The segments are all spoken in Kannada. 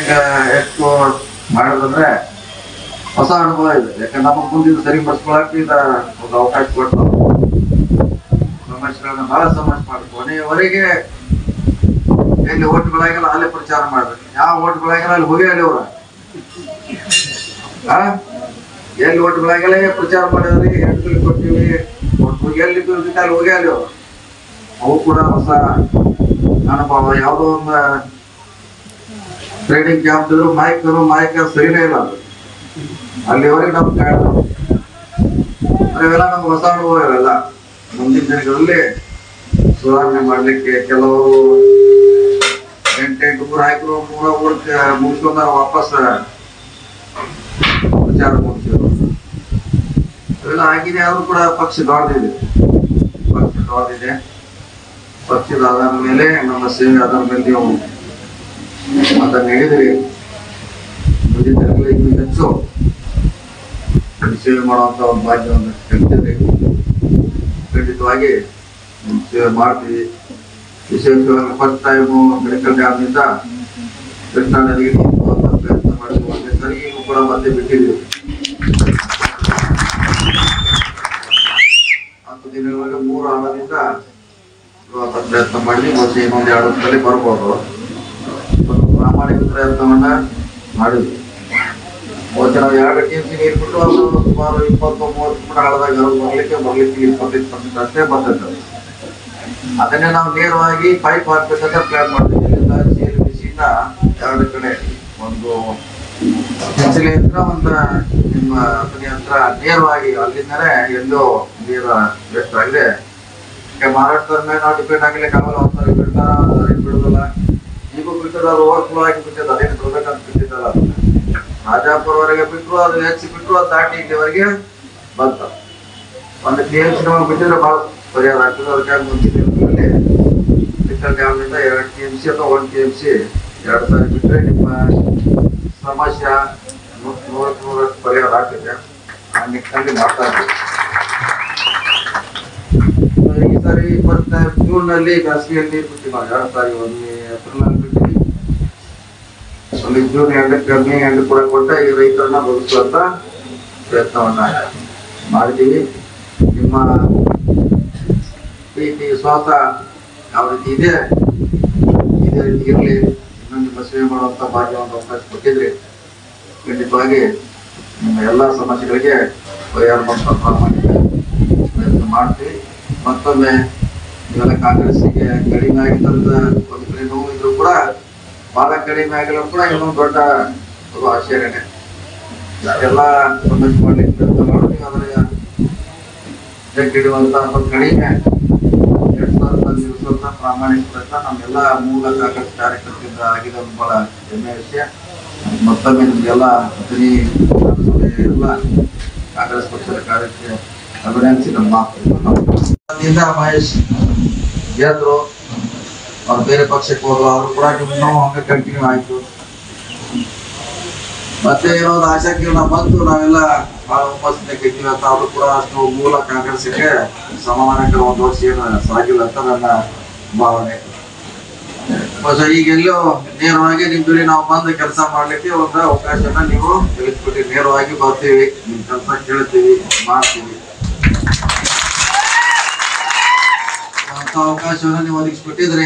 ಹೆಂಗ ಎಷ್ಟು ಮಾಡೋದಂದ್ರೆ ಹೊಸ ಅನುಭವ ಇದೆ ಯಾಕಂದ್ರೆ ನಮ್ಮ ಮುಂದಿನ ಸರಿ ಮಾಡಿಸ್ಕೊಳಕ್ಕೆ ಇದ ಒಂದು ಅವಕಾಶ ಕೊಟ್ಟು ಸಮಸ್ಯೆಗಳನ್ನ ಬಹಳ ಸಮಸ್ಯೆ ಮಾಡಿ ಕೊನೆಯವರೆಗೆ ಎಲ್ಲಿ ಓಟ್ಗಳಾಗಿಲ್ಲ ಅಲ್ಲೇ ಪ್ರಚಾರ ಮಾಡ್ಬೇಕು ಯಾವ ಓಟ್ಗಳಾಗಿಲ್ಲ ಅಲ್ಲಿ ಹೋಗಿ ಅಲ್ಲಿ ಅವ್ರ ಆ? ಎಲ್ಲಿ ಓಟ್ಗಳಾಗಿಲ್ಲ ಪ್ರಚಾರ ಮಾಡಿದ್ರಿ ಹೆಣ್ಗಳು ಕೊಟ್ಟಿವಿ ಒಟ್ಟು ಎಲ್ಲಿ ಇದ್ದದ್ದು ಅಲ್ಲಿ ಹೋಗಿ ಅಲ್ಲಿ ಅವ್ರು ಅವು ಕೂಡ ಹೊಸ ಅನುಭವ ಯಾವುದೋ ಒಂದು ಟ್ರೈನಿಂಗ್ ಕ್ಯಾಂಪ್ ಇದ್ರು ಮೈಕ್ ಮೈಕ್ ಸರಿನೇ ಇಲ್ಲ ಅದು ಅಲ್ಲಿವರೆಗೆ ನಮ್ಗೆ ಕಾಯ್ದು ಅವೆಲ್ಲ ನಮ್ಗೆ ಹೊಸ ಅನುಭವ ಇವೆಲ್ಲ ಮುಂದಿನ ದಿನಗಳಲ್ಲಿ ಸುಧಾರಣೆ ಮಾಡ್ಲಿಕ್ಕೆ ಕೆಲವರು ಎಂಟೆಂಟು ಮೂರು ಹಾಕಿದ್ರು ಮೂರ ಊರ್ಗೆ ಮುಗಿಸ್ಕೊಂಡ ವಾಪಸ್ ವಿಚಾರ ಮುಗಿಸಿದ್ರು ಅವೆಲ್ಲ ಆಗಿದೆ ಆದ್ರೂ ಕೂಡ ಪಕ್ಷ ದೊಡ್ಡದಿದೆ ಪಕ್ಷ ದೊಡ್ಡದಿದೆ ಪಕ್ಷದ ಆಧಾರದ ಮೇಲೆ ನಮ್ಮ ಸೇವೆ ಆಧಾರದ ಮೇಲೆ ನೀವು ಮತ ನೀಡಿದ್ರಿ ಮುಂದಿನ ದಿನಗಳಲ್ಲಿ ಇನ್ನೂ ಹೆಚ್ಚು ಸೇವೆ ಮಾಡುವಂತ ಒಂದು ಭಾಗ್ಯವನ್ನು ಕಲ್ತಿದ್ರಿ ಖಂಡಿತವಾಗಿ ನೀವು ಸೇವೆ ಮಾಡ್ತೀವಿ ವಿಶೇಷವಾಗಿ ಫಸ್ಟ್ ಟೈಮು ಮೆಡಿಕಲ್ ಡ್ಯಾಮ್ನಿಂದ ಕೃಷ್ಣಾ ನದಿಗೆ ನೀರು ಬಿಡುವಂತ ಪ್ರಯತ್ನ ಮಾಡಿದ್ವಿ ಒಂದೇ ಸರಿ ಈಗ ಕೂಡ ಮತ್ತೆ ಬಿಟ್ಟಿದ್ದೀವಿ ಹತ್ತು ದಿನಗಳಿಗೆ ಮೂರು ಹಣದಿಂದ ಬಿಡುವಂತ ಪ್ರಯತ್ನ ಮಾಡಿದ್ವಿ ಮತ್ತೆ ಇನ್ನೊಂದು ಎರಡು ವರ್ಷದಲ್ಲಿ ಬರ್ಬೋದು ಒಂದು ಪ್ರಾಮಾಣಿಕ ಪ್ರಯತ್ನವನ್ನ ಮಾಡಿದ್ವಿ ಅವತ್ತು ನಾವು ಎರಡು ಟಿ ಎಂ ಸಿ ನೀರು ಬಿಟ್ಟು ಅದು ಸುಮಾರು ಇಪ್ಪತ್ತು ಮೂವತ್ತು ಕೂಡ ಹಳದಾಗ ಬರ್ಲಿಕ್ಕೆ ಬರ್ಲಿಕ್ಕೆ ಇಪ್ಪತ್ತೈದು ಪರ್ಸೆಂಟ್ ಅಷ್ಟೇ ಬರ್ತೈತೆ ಅದು. ಅದನ್ನೇ ನಾವು ನೇರವಾಗಿ ಪೈಪ್ ಹಾಕ್ಬೇಕಂತ ಪ್ಲಾನ್ ಮಾಡ್ತೀವಿ ಇಲ್ಲಿಂದ ಸೇರಿ ಬಿಸಿಯಿಂದ ಎರಡು ಕಡೆ ಒಂದು ಕೆಸಲಿ ಹತ್ರ ಒಂದು ನಿಮ್ಮ ಮನೆ ಹತ್ರ ನೇರವಾಗಿ ಅಲ್ಲಿಂದನೇ ಎಲ್ಲೋ ನೀರು ವೇಸ್ಟ್ ಆಗಿದೆ ಈಗ ಮಹಾರಾಷ್ಟ್ರದ ಮೇಲೆ ನಾವು ಡಿಪೆಂಡ್ ಆಗ್ಲಿಕ್ಕೆ ಆಗಲ್ಲ ಒಂದ್ಸರಿ ಬಿಡ್ತಾರ ಒಂದ್ಸರಿ ಬಿಡುದಿಲ್ಲ ಈಗ ಬಿಟ್ಟದ ಅದು ಓವರ್ಫ್ಲೋ ಆಗಿ ಬಿಟ್ಟಿದೆ ಅದೇನು ಬಿಡ್ಬೇಕಂತ ಬಿಟ್ಟಿದ್ದಲ್ಲ ಅದು ರಾಜಾಪುರವರೆಗೆ ಬಿಟ್ಟರು ಅದು ಹೆಚ್ಚಿ ಬಿಟ್ಟರು ಅದು ದಾಟಿ ಇಲ್ಲಿವರೆಗೆ ಬಂತ ಒಂದು ಟಿ ಎಂ ಸಿ ನಮಗೆ ಬಿಟ್ಟಿದ್ರೆ ಭಾಳ ಪರಿಹಾರ ಆಗ್ತದೆ ಅದಕ್ಕಾಗಿ ಮುಂಚಿನ ದಿನಗಳಲ್ಲಿ ಲಿಕ್ಕಲ್ ಡ್ಯಾಮ್ನಿಂದ ಎರಡು ಟಿ ಎಂ ಸಿ ಅಥವಾ ಒಂದು ಟಿ ಎಂ ಸಿ ಎರಡು ಸಾರಿ ಬಿಟ್ಟರೆ ನಿಮ್ಮ ಸಮಸ್ಯೆ ನೂ- ನೂರಕ್ಕೆ ನೂರಷ್ಟು ಪರಿಹಾರ ಆಗ್ತದೆ ಆ ನಿಟ್ಟಿನಲ್ಲಿ ಮಾಡ್ತಾ ಇದ್ದೀವಿ ಈ ಸಾರಿ ಇಪ್ಪತ್ತ ಜೂನ್ ನಲ್ಲಿ ಬೇಸಿಗೆಯಲ್ಲಿ ಬಿಟ್ಟಿವಿ ನಾವು ಎರಡು ಸಾರಿ ಒಂದು ಏಪ್ರಿಲ್ ನಲ್ಲಿ ಬಿಟ್ಟಿವಿ ಒಂದು ಜೂನ್ ಎಂಟಕ್ಕೆ ಮೇ ಎಂಟು ಕೂಡ ಕೊಟ್ಟ ಈ ರೈತರನ್ನ ಬದುಕುವಂತ ಪ್ರಯತ್ನವನ್ನ ಮಾಡಿದ್ದೀವಿ ನಿಮ್ಮ ಪ್ರೀತಿ ವಿಶ್ವಾಸ ಯಾವ ರೀತಿ ಇದೆ ಇದೇ ರೀತಿ ಇರಲಿ ಇನ್ನೊಂದು ನಿಮ್ಮ ಸೇವೆ ಮಾಡುವಂತ ಭಾಗ್ಯವನ್ನು ಅವಕಾಶ ಕೊಟ್ಟಿದ್ರಿ ಖಂಡಿತವಾಗಿ ನಿಮ್ಮ ಎಲ್ಲ ಸಮಸ್ಯೆಗಳಿಗೆ ಪರಿಹಾರ ಮಾಡುವಂತ ಪ್ರಾಮಾಣಿಕ ಪ್ರಯತ್ನ ಮಾಡ್ತೀವಿ ಮತ್ತೊಮ್ಮೆ ಇವೆಲ್ಲ ಕಾಂಗ್ರೆಸ್ಸಿಗೆ ಕಡಿಮೆ ಆಗಿದ್ದಂತ ಒಂದು ಕಡೆ ನೋವು ಇದ್ರು ಕೂಡ ಬಹಳ ಕಡಿಮೆ ಆಗಿಲ್ಲ ಕೂಡ ಇನ್ನೊಂದು ದೊಡ್ಡ ಒಂದು ಆಶ್ಚರ್ಯನೇ ಎಲ್ಲ ಸಮಸ್ಯೆ ಮಾಡ್ಲಿಕ್ಕೆ ಪ್ರಯತ್ನ ಮಾಡ್ತೀವಿ ಆದ್ರೆ ಜಗ್ಗಿಡುವಂತ ಒಂದು ಕಡಿಮೆ ಎರಡ್ ಸಾವಿರದ ದಿವಸದ ಪ್ರಾಮಾಣಿಕ ಪ್ರಯತ್ನ ನಮ್ಮೆಲ್ಲ ಮೂಲ ಕಾಂಗ್ರೆಸ್ ಕಾರ್ಯಕರ್ತರಿಂದ ಆಗಿದೆ ಒಂದು ಬಹಳ ಹೆಮ್ಮೆಯ ವಿಷಯ ಮತ್ತೊಮ್ಮೆ ನಿಮ್ಗೆಲ್ಲ ಅತನಿ ಎಲ್ಲ ಕಾಂಗ್ರೆಸ್ ಪಕ್ಷದ ಕಾರ್ಯಕ್ಕೆ ಅಭಿನಂದಿಸಿ ನಮ್ಮ ಮಾತು ಮಹೇಶ್ ಗೆದ್ರು ಅವ್ರು ಬೇರೆ ಪಕ್ಷಕ್ಕೆ ಹೋದ್ರು ಅವರು ಕೂಡ ಇನ್ನೂ ಹಂಗೆ ಕಂಟಿನ್ಯೂ ಆಯ್ತು ಮತ್ತೆ ಏನೋ ಒಂದು ಆಶಾಕಿರಣ ಬಂತು ನಾವೆಲ್ಲ ಬಹಳ ಹುಮ್ಮಸ್ಸಿನ ಗೆದ್ದಿವಿ ಅಂತ ಅವರು ಕೂಡ ಅಷ್ಟು ಮೂಲ ಕಾಂಗ್ರೆಸ್ಗೆ ಸಮಾನಕ್ಕೆ ಒಂದು ವರ್ಷ ಏನು ಸಾಗಿಲ್ಲ ಅಂತ ನನ್ನ ಭಾವನೆ ಮತ್ತೆ ಈಗೆಲ್ಲೋ ನೇರವಾಗಿ ನಿಮ್ ಜೊತೆ ನಾವು ಬಂದು ಕೆಲಸ ಮಾಡ್ಲಿಕ್ಕೆ ಒಂದು ಅವಕಾಶನ ನೀವು ತಿಳಿಸ್ಬಿಟ್ಟು ನೇರವಾಗಿ ಬರ್ತೀವಿ ನಿಮ್ ಕೆಲಸ ಕೇಳ್ತೀವಿ ಮಾಡ್ತೀವಿ ಅಂತ ಅವಕಾಶವನ್ನ ನೀವು ಒದಗಿಸ್ಬಿಟ್ಟಿದ್ರೆ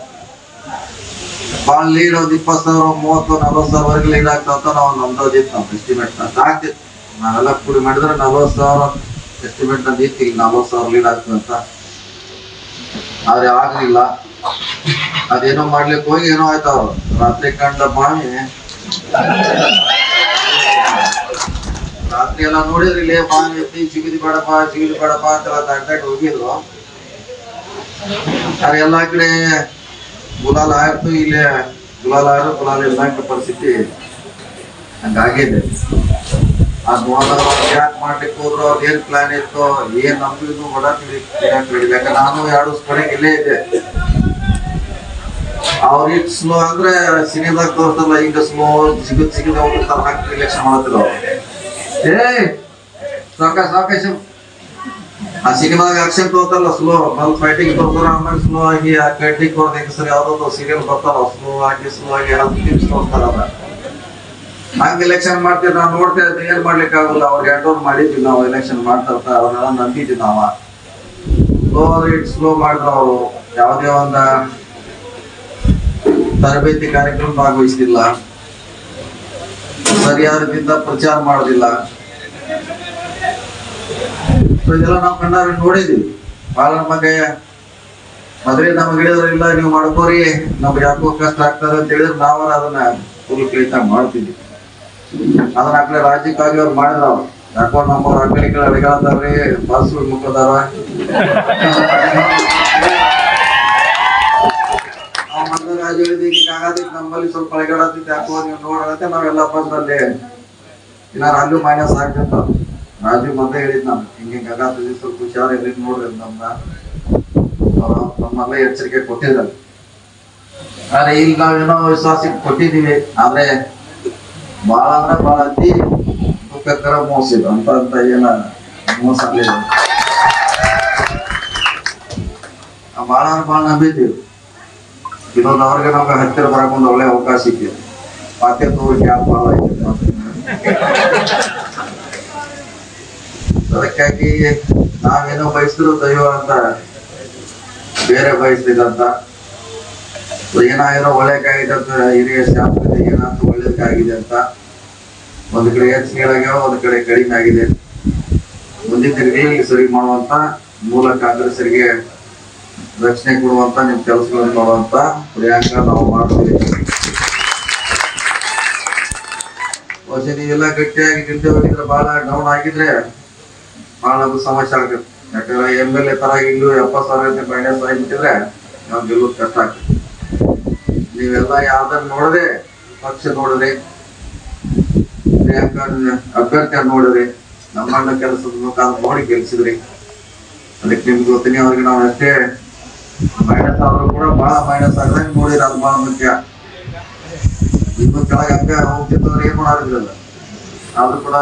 ಭಾಳ ಲೀಡ್ ಒಂದು ಇಪ್ಪತ್ತು ಸಾವಿರ ಮೂವತ್ತು ನಲ್ವತ್ತು ಸಾವಿರವರೆಗೆ ಲೀಡ್ ಆಗ್ತಾ ಅಂತ ನಾವು ಒಂದು ಅಂದಾಜಿತ್ತು ನಾವು ಎಸ್ಟಿಮೇಟ್ ಅಂತ ಆಗ್ತಿತ್ತು ನಾವೆಲ್ಲ ಕೂಡಿ ಮಾಡಿದ್ರೆ ನಲ್ವತ್ತು ಸಾವಿರ ಎಸ್ಟಿಮೇಟ್ ನಂದು ಇತ್ತು ಈಗ ನಲ್ವತ್ತು ಸಾವಿರ ಲೀಡ್ ಆಗ್ತದೆ ಅಂತ ಆದ್ರೆ ಆಗ್ಲಿಲ್ಲ ಅದೇನೋ ಮಾಡ್ಲಿಕ್ಕೆ ಹೋಗಿ ಏನೋ ಆಯ್ತು ಅವ್ರು ರಾತ್ರಿ ಕಂಡ ಬಾವಿ ರಾತ್ರಿ ಎಲ್ಲ ನೋಡಿದ್ರಿ ಇಲ್ಲೇ ಬಾವಿ ಎತ್ತಿ ಸಿಗಿದಿ ಬೇಡಪ್ಪ ಸಿಗಿದಿ ಬೇಡಪ್ಪ ಅಂತೆಲ್ಲ ದಾಟಾಡಿ ಹೋಗಿದ್ರು ಆದ್ರೆ ಎಲ್ಲಾ ಕಡೆ ಗುಲಾಲ್ ಆಯ್ತು ಇಲ್ಲಿ ಗುಲಾಲ್ ಆಯ್ತು ಗುಲಾಲ್ ಇಲ್ಲಂಕ ಪರಿಸ್ಥಿತಿ ಹಂಗಾಗಿದೆ ಅದು ಯಾಕೆ ಮಾಡ್ಲಿಕ್ಕೆ ಹೋದ್ರು ಅವ್ರು ಏನ್ ಪ್ಲಾನ್ ಇತ್ತು ಏನ್ ನಮ್ಗೂ ಹೊಡ ಯಾಕಂದ್ರೆ ನಾನು ಎರಡು ವರ್ಷ ಇಲ್ಲೇ ಇದ್ದೆ ಅವ್ರಿಗೆ ಸ್ಲೋ ಅಂದ್ರೆ ಸಿನಿಮಾದಾಗ ತೋರ್ತಲ್ಲ ಈಗ ಸ್ಲೋ ಸಿಗದ್ ಸಿಗದ ಹಾಕಿ ಇಲೆಕ್ಷನ್ ಮಾಡತ್ತಿಲ್ಲ ಅವ್ರು ಏ ಸಾವಕಾಶ ಸಾವಕಾಶ ಆ ಸಿನಿಮಾಗ ಆಕ್ಷನ್ ತಗೋತಾರಲ್ಲ ಸ್ಲೋ ಬಂದ್ ಫೈಟಿಂಗ್ ತಗೋತಾರ ಆಮೇಲೆ ಸ್ಲೋ ಆಗಿ ಆ ಕಟ್ಟಿಗೆ ಹೊಡೆದ ಹೆಂಗಸರಿ ಯಾವ್ದೊಂದು ಸೀರಿಯಲ್ ಬರ್ತಾರ ಸ್ಲೋ ಆಗಿ ಸ್ಲೋ ಆಗಿ ಹತ್ತು ನಿಮಿಷ ತೋರ್ತಾರ ಅದ ಹಂಗ ಎಲೆಕ್ಷನ್ ಮಾಡ್ತೀವಿ ನಾವು ನೋಡ್ತಾ ಇದ್ವಿ ಏನ್ ಮಾಡ್ಲಿಕ್ಕೆ ಆಗಲ್ಲ ಅವ್ರಿಗೆ ಎಂಟೋರ್ ಮಾಡಿದ್ವಿ ನಾವು ಎಲೆಕ್ಷನ್ ಮಾಡ್ತಾ ಅವ್ರನ್ನೆಲ್ಲ ನಂಬಿದ್ವಿ ನಾವ ಸ್ಲೋ ರೇಟ್ ಸ್ಲೋ ಮಾಡಿದ್ರು ಅವರು ಯಾವುದೇ ಒಂದ ತರಬೇತಿ ಕಾರ್ಯಕ್ರಮ ಭಾಗವಹಿಸ್ತಿಲ್ಲ ಸರಿಯಾದ ರೀತಿಯಿಂದ ಪ್ರಚಾರ ಮಾಡೋದಿಲ್ಲ So ಇದೆಲ್ಲ ನಾವು ಕಣ್ಣಾರೆ ನೋಡಿದ್ವಿ ಬಹಳ ನಮಗೆ ಮದ್ವೆ ನಮ್ಗೆ ಹೇಳಿದ್ರೆ ಇಲ್ಲ ನೀವು ಮಾಡ್ಕೋರಿ ನಮ್ಗೆ ಯಾಕೋ ಕಷ್ಟ ಆಗ್ತದೆ ಅಂತ ಹೇಳಿದ್ರೆ ನಾವರ ಅದನ್ನ ಫುಲ್ ಕೇಳ್ತಾ ಮಾಡ್ತಿದ್ವಿ ಅದನ್ನ ಆ ಕಡೆ ರಾಜ್ಯಕ್ಕಾಗಿ ಅವ್ರು ಮಾಡಿದ್ರ ಅವ್ರು ಯಾಕೋ ನಮ್ಮ ಆ ಕಡೆ ಈ ಕಡೆ ಅಡಗಾಡ್ತಾರ್ರಿ ಬಸ್ ಮುಖದಾರ ನಾವು ಮೊದ್ಲು ರಾಜು ಹೇಳಿದ್ವಿ ಈಗ ಆಗೋದಕ್ಕೆ ನಮ್ಮಲ್ಲಿ ಸ್ವಲ್ಪ ಅಳಗಾಡತ್ತಿತ್ತು ಯಾಕೋ ನೀವು ನೋಡತ್ತೆ ನಾವೆಲ್ಲ ಬಂದಲ್ಲಿ ಏನಾರು ಅಲ್ಲೂ ಮೈನಸ್ ಆಗ್ತಿತ್ತ ರಾಜು ಮೊದಲೇ ಹೇಳಿದ್ ನಾನು ಹಿಂಗೆ ಹಿಂಗೆ ಆಗತ್ತಿದ್ವಿ ಸ್ವಲ್ಪ ಹುಷಾರ್ ಇರ್ಲಿ ನೋಡ್ರಿ ನಮ್ನ ಅವ್ರು ನಮ್ಮೆಲ್ಲ ಎಚ್ಚರಿಕೆ ಕೊಟ್ಟಿದ್ದಾರೆ ಆದ್ರೆ ಈಗ ನಾವೇನೋ ವಿಶ್ವಾಸ ಇಟ್ಟು ಕೊಟ್ಟಿದೀವಿ ಆದ್ರೆ ಬಹಳ ಅಂದ್ರೆ ಬಹಳ ಅತಿ ದುಃಖಕರ ಮೋಸ ಇದು ಅಂತ ಅಂತ ಏನ ಮೋಸ ಆಗ್ಲಿಲ್ಲ ಆ ಬಹಳ ಅಂದ್ರೆ ಬಹಳ ನಂಬಿದ್ದೀವಿ ಇನ್ನೊಂದು ಅವ್ರಿಗೆ ನಮ್ಗೆ ಹತ್ತಿರ ಬರಕೊಂದು ಒಳ್ಳೆ ಅವಕಾಶ ಸಿಕ್ಕಿದೆ ಮಾತೆ ತೋರಿಕೆ ಯಾರು ಬಹಳ ಐತೆ ಅದಕ್ಕಾಗಿ ನಾವೇನೋ ಬಯಸಿದ್ರು ದೈವ ಅಂತ ಬೇರೆ ಬಯಸ್ತಿದಂತ ಏನಾಗಿರೋ ಒಳ್ಳೇದಾಗಿದೆ ಅಂತ ಹಿರಿಯ ಶಾಸ್ತ್ರದ ಏನಾದ್ರು ಒಳ್ಳೇದಾಗಿದೆ ಅಂತ ಒಂದ್ ಕಡೆ ಹೆಚ್ಚಿಗೆಗಳಾಗ್ಯಾವ ಒಂದ್ ಕಡೆ ಕಡಿಮೆ ಆಗಿದೆ ಮುಂದಿನ ದಿನಗಳಲ್ಲಿ ಸರಿ ಮಾಡುವಂತ ಮೂಲ ಕಾಂಗ್ರೆಸ್ಸರಿಗೆ ರಕ್ಷಣೆ ಕೊಡುವಂತ ನಿಮ್ ಕೆಲಸಗಳನ್ನು ಮಾಡುವಂತ ಪ್ರಿಯಾಂಕ ನಾವು ಮಾಡ್ತೀವಿ ಬಹುಶಃ ನೀವೆಲ್ಲ ಗಟ್ಟಿಯಾಗಿ ನಿಂತೆ ಹೋಗಿದ್ರೆ ಬಹಳ ಡೌನ್ ಆಗಿದ್ರೆ ಬಹಳ ಅದು ಸಮಸ್ಯೆ ಆಗುತ್ತೆ ಯಾಕಂದ್ರೆ ಎಮ್ ಎಲ್ ಎ ತರ ಇಲ್ಲೂ ಎಪ್ಪತ್ತು ಸಾವಿರ ಮೈನಸ್ ಆಗಿಬಿಟ್ಟಿದ್ರೆ ನಾವು ಗೆಲ್ಲೋದು ಕಷ್ಟ ಆಗ್ತದೆ ನೀವೆಲ್ಲ ಯಾವ್ದನ್ನ ನೋಡದೆ ಪಕ್ಷ ನೋಡಿದ್ರೆ ಪ್ರಿಯಾಂಕಾ ಅಭ್ಯರ್ಥಿ ನೋಡಿದ್ರಿ ನಮ್ಮಣ್ಣ ಕೆಲಸದ ಮುಖಾಂತರ ನೋಡಿ ಗೆಲ್ಸಿದ್ರಿ ಅದಕ್ಕೆ ನಿಮ್ಗೆ ಗೊತ್ತಿನಿ ಅವ್ರಿಗೆ ನಾವು ಅಷ್ಟೇ ಮೈನಸ್ ಆದ್ರೂ ಕೂಡ ಬಹಳ ಮೈನಸ್ ಆಗದಂಗೆ ನೋಡಿರ ಅದು ಬಹಳ ಮುಖ್ಯ ಇನ್ನು ಕೆಳಗೆ ಹಂಗ ಹೋಗ್ತಿತ್ತಂದ್ರೆ ಏನ್ ಮಾಡೋದಿಲ್ಲ ಆದ್ರೂ ಕೂಡ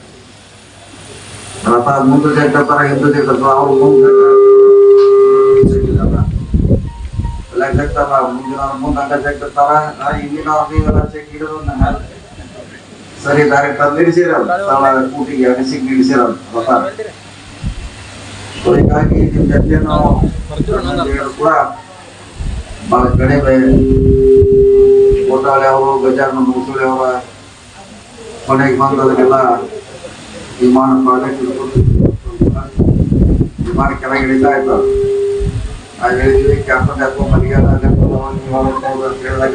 ರಥ ಮುಂದೆ ಜಗ್ಗತ್ತಾರ ಹಿಂದೆ ಜಗ್ಗತ್ತಾರ ಅವ್ರು ಮುಂದೆ ಜಗ್ಗಿದಾರ. ಎಲ್ಲ ಜಗ್ತಾರ ಮುಂದಿನ ಮುಂದೆ ಹಂಗ ಜಗ್ಗತ್ತಾರ ಹಿಂದಿನ ನೀವೆಲ್ಲ ಜಗ್ಗಿದ್ರು ನನ್ನ ಸರಿ ಡೈರೆಕ್ಟ್ ಅಲ್ಲಿ ನಿಲ್ಲಿಸಿರಲ್ಲ ಸ್ಥಳ ಕೂಟಿಗೆ ಅನಿಸಿಗೆ ನಿಲ್ಲಿಸಿರಲ್ಲ ರಥ ಸೊ ಹೀಗಾಗಿ ನಿಮ್ ಜೊತೆ ನಾವು ಹೇಳಿದ್ರು ಕೂಡ ಬಹಳ ಕಡಿಮೆ ಕೋಟಾಳೆ ಅವರು ಗಜಾನನ ಮುಸುಳಿ ಅವರ ಕೊನೆಗೆ ಬಂದು ಅದಕ್ಕೆಲ್ಲ ವಿಮಾನ ಪ್ರಾಜೆಕ್ಟ್ ವಿಮಾನ ಕೆಳಗೆ ಇಳಿತಾ ಇತ್ತು ನಾವು ಹೇಳಿದ್ವಿ ಕ್ಯಾಪ್ಟನ್ ಯಾಕೋ ಮನೆಗೆಲ್ಲ ಅಂತ ಹೇಳಿದಾಗ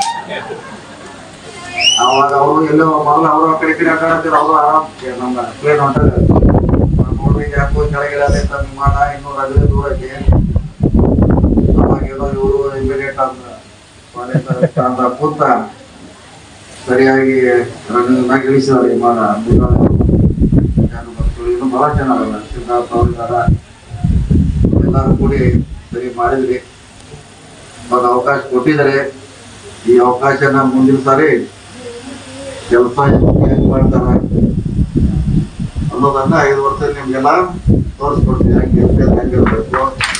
ಅವಾಗ ಅವರು ಎಲ್ಲೋ ಮೊದಲು ಅವರು ಆ ಕಡೆ ಈ ಕಡೆ ಅಡ್ಡಾಡ್ತಿದ್ರು ಅವರು ಆರಾಮ್ ನಮ್ಮ ಪ್ಲೇನ್ ಹೊಂಟದ ನೋಡ್ರಿ ಯಾಕೋ ಕೆಳಗೆ ಇಳಿಯಲ್ಲ ವಿಮಾನ ಇನ್ನೂರ ಹದಿನೈದು ದೂರ ಐತಿ ಅವಾಗ ಏನೋ ಇವರು ಇಮಿಡಿಯೇಟ್ ಅಂತ ಅಂತ ಕೂತ ಸರಿಯಾಗಿ ರನ್ನಿಂಗ್ ಇಳಿಸಿದಾರೆ ವಿಮಾನ ಜನ ಮಕ್ಕಳು ಇನ್ನು ಬಹಳ ಜನ ಅಲ್ಲ ಸಿದ್ಧಾರ್ಥ ಅವರಿದ್ದಾರ ಎಲ್ಲರೂ ಕೂಡಿ ಸರಿ ಮಾಡಿದ್ರಿ ಒಂದು ಅವಕಾಶ ಕೊಟ್ಟಿದ್ದಾರೆ ಈ ಅವಕಾಶನ ಮುಂದಿನ ಸಾರಿ ಕೆಲಸ ಹೆಂಗ್ ಮಾಡ್ತಾರ ಅನ್ನೋದನ್ನ ಐದು ವರ್ಷ ನಿಮ್ಗೆಲ್ಲ ತೋರಿಸ್ಕೊಡ್ತೀವಿ ಹೆಂಗೆ ಹೆಂಗಿರ್ಬೇಕು